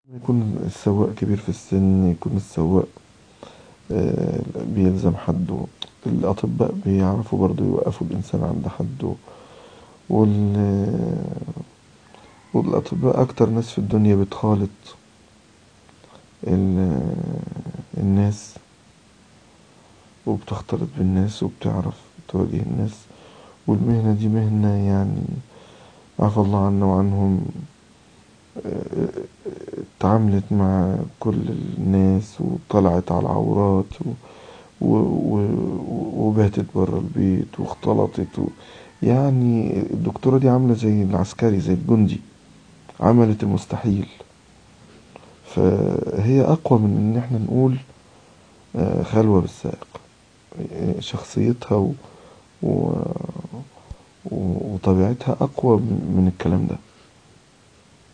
يكون السواق كبير في السن يكون السواق بيلزم حده الأطباء بيعرفوا برضو يوقفوا الإنسان عند حده وال والأطباء أكتر ناس في الدنيا بتخالط الناس وبتختلط بالناس وبتعرف تواجه الناس والمهنة دي مهنة يعني عفى الله عنا وعنهم اتعاملت مع كل الناس وطلعت على العورات وباتت برا البيت واختلطت و يعني الدكتورة دي عاملة زي العسكري زي الجندي عملت المستحيل فهي أقوى من إن احنا نقول خلوة بالسائق شخصيتها و... و... وطبيعتها أقوى من الكلام ده